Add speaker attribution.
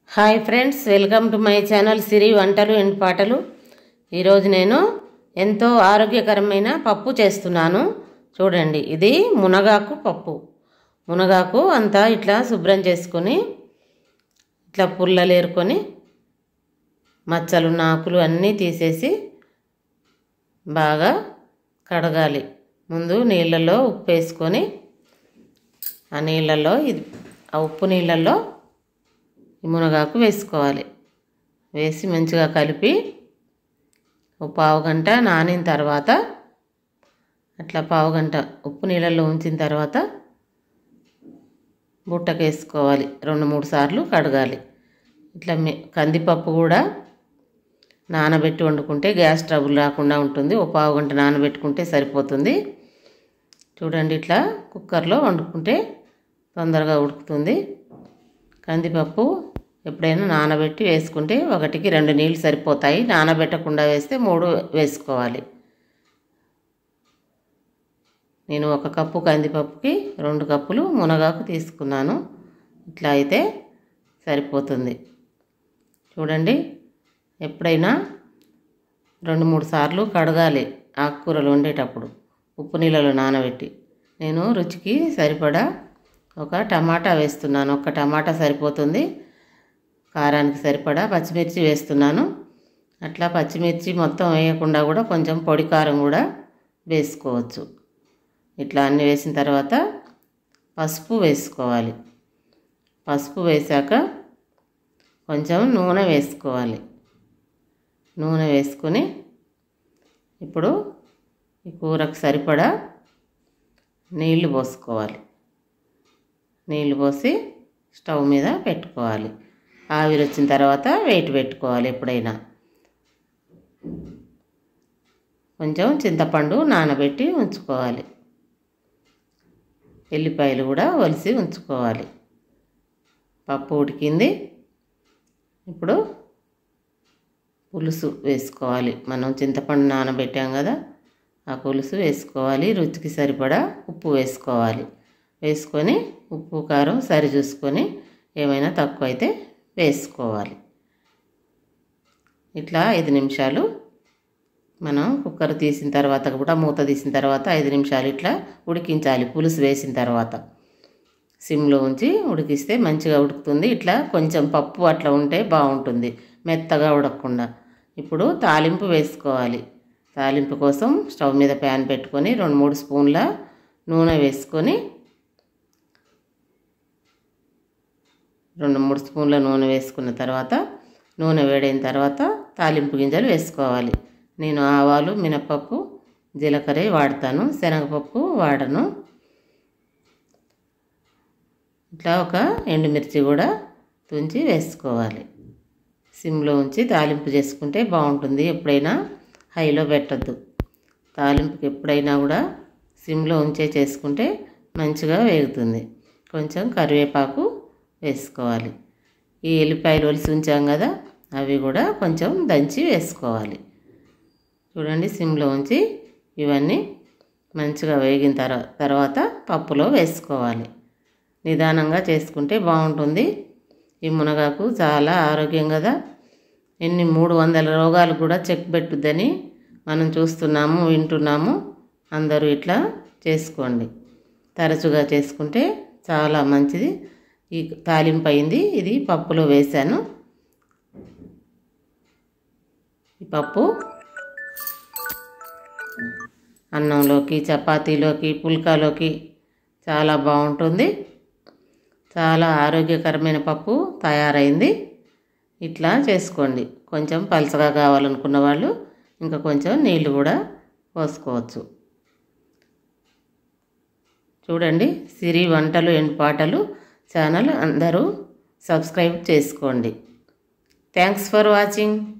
Speaker 1: hi friends welcome to my channel Siri వంటలు and పాటలు ఈరోజు నేను ఎంతో ఆరోగ్యకరమైన పప్పు చేస్తున్నాను చూడండి ఇది మునగాకు పప్పు మునగాకు అంతా ఇట్లా శుభ్రం చేసుకొని ఇట్లా పుల్లలు ఏరుకొని మచ్చలు నాకులు అన్నీ తీసేసి బాగా కడగాలి ముందు నీళ్ళల్లో ఉప్పు వేసుకొని ఆ నీళ్ళల్లో ఇది ఆ ఉప్పు నీళ్ళల్లో ఈ మునగాకు వేసుకోవాలి వేసి మంచిగా కలిపి ఒక పావు గంట నానిన తర్వాత అట్లా పావు గంట ఉప్పు నీళ్ళల్లో ఉంచిన తర్వాత బుట్టకు వేసుకోవాలి రెండు మూడు సార్లు కడగాలి ఇట్లా మె కందిపప్పు కూడా నానబెట్టి వండుకుంటే గ్యాస్ ట్రబుల్ రాకుండా ఉంటుంది ఒక పావు గంట నానబెట్టుకుంటే సరిపోతుంది చూడండి ఇట్లా కుక్కర్లో వండుకుంటే తొందరగా ఉడుకుతుంది కందిపప్పు ఎప్పుడైనా నానబెట్టి వేసుకుంటే ఒకటికి రెండు నీళ్ళు సరిపోతాయి నానబెట్టకుండా వేస్తే మూడు వేసుకోవాలి నేను ఒక కప్పు కందిపప్పుకి రెండు కప్పులు మునగాకు తీసుకున్నాను ఇట్లా అయితే సరిపోతుంది చూడండి ఎప్పుడైనా రెండు మూడు సార్లు కడగాలి ఆకుకూరలు వండేటప్పుడు ఉప్పు నీళ్ళలో నానబెట్టి నేను రుచికి సరిపడా ఒక టమాటా వేస్తున్నాను ఒక టమాటా సరిపోతుంది కారానికి సరిపడా పచ్చిమిర్చి వేస్తున్నాను అట్లా పచ్చిమిర్చి మొత్తం వేయకుండా కూడా కొంచెం పొడి కారం కూడా వేసుకోవచ్చు ఇట్లా అన్నీ వేసిన తర్వాత పసుపు వేసుకోవాలి పసుపు వేశాక కొంచెం నూనె వేసుకోవాలి నూనె వేసుకొని ఇప్పుడు ఈ కూరకు సరిపడా నీళ్లు పోసుకోవాలి నీళ్లు పోసి స్టవ్ మీద పెట్టుకోవాలి ఆవిరి వచ్చిన తర్వాత వెయిట్ పెట్టుకోవాలి ఎప్పుడైనా కొంచెం చింతపండు నానబెట్టి ఉంచుకోవాలి ఎల్లిపాయలు కూడా ఒలిసి ఉంచుకోవాలి పప్పు ఉడికింది ఇప్పుడు పులుసు వేసుకోవాలి మనం చింతపండు నానబెట్టాం కదా ఆ పులుసు వేసుకోవాలి రుచికి సరిపడా ఉప్పు వేసుకోవాలి వేసుకొని ఉప్పు కారం సరి చూసుకొని ఏమైనా తక్కువ అయితే వేసుకోవాలి ఇట్లా ఐదు నిమిషాలు మనం కుక్కర్ తీసిన తర్వాత కూడా మూత తీసిన తర్వాత ఐదు నిమిషాలు ఇట్లా ఉడికించాలి పులుసు వేసిన తర్వాత సిమ్లో ఉంచి ఉడికిస్తే మంచిగా ఉడుకుతుంది ఇట్లా కొంచెం పప్పు అట్లా ఉంటే బాగుంటుంది మెత్తగా ఉడకకుండా ఇప్పుడు తాలింపు వేసుకోవాలి తాలింపు కోసం స్టవ్ మీద ప్యాన్ పెట్టుకొని రెండు మూడు స్పూన్ల నూనె వేసుకొని రెండు మూడు స్పూన్ల నూనె వేసుకున్న తర్వాత నూనె వేడైన తర్వాత తాలింపు గింజలు వేసుకోవాలి నేను ఆవాలు మినపప్పు జీలకర్ర వాడతాను శనగపప్పు వాడను ఇట్లా ఒక ఎండుమిర్చి కూడా తుంచి వేసుకోవాలి సిమ్లో ఉంచి తాలింపు చేసుకుంటే బాగుంటుంది ఎప్పుడైనా హైలో పెట్టద్దు తాలింపుకి ఎప్పుడైనా కూడా సిమ్లో ఉంచే చేసుకుంటే మంచిగా వేగుతుంది కొంచెం కరివేపాకు వేసుకోవాలి ఈ ఎల్లిపాయలు ఒలిసి ఉంచాం కదా అవి కూడా కొంచెం దంచి వేసుకోవాలి చూడండి సిమ్లో ఉంచి ఇవన్నీ మంచిగా వేగిన తర్వా తర్వాత పప్పులో వేసుకోవాలి నిదానంగా చేసుకుంటే బాగుంటుంది ఈ మునగాకు చాలా ఆరోగ్యం కదా ఎన్ని మూడు వందల రోగాలు కూడా చెక్ పెట్టుద్దని మనం చూస్తున్నాము వింటున్నాము అందరూ ఇట్లా చేసుకోండి తరచుగా చేసుకుంటే చాలా మంచిది ఈ తాలింపు అయింది ఇది పప్పులో వేశాను ఈ పప్పు అన్నంలోకి చపాతీలోకి పుల్కాలోకి చాలా బాగుంటుంది చాలా ఆరోగ్యకరమైన పప్పు తయారైంది ఇట్లా చేసుకోండి కొంచెం పలసగా కావాలనుకున్న వాళ్ళు ఇంకా కొంచెం నీళ్ళు కూడా పోసుకోవచ్చు చూడండి సిరి వంటలు అండ్ పాటలు ఛానల్ అందరూ సబ్స్క్రైబ్ చేసుకోండి థ్యాంక్స్ ఫర్ వాచింగ్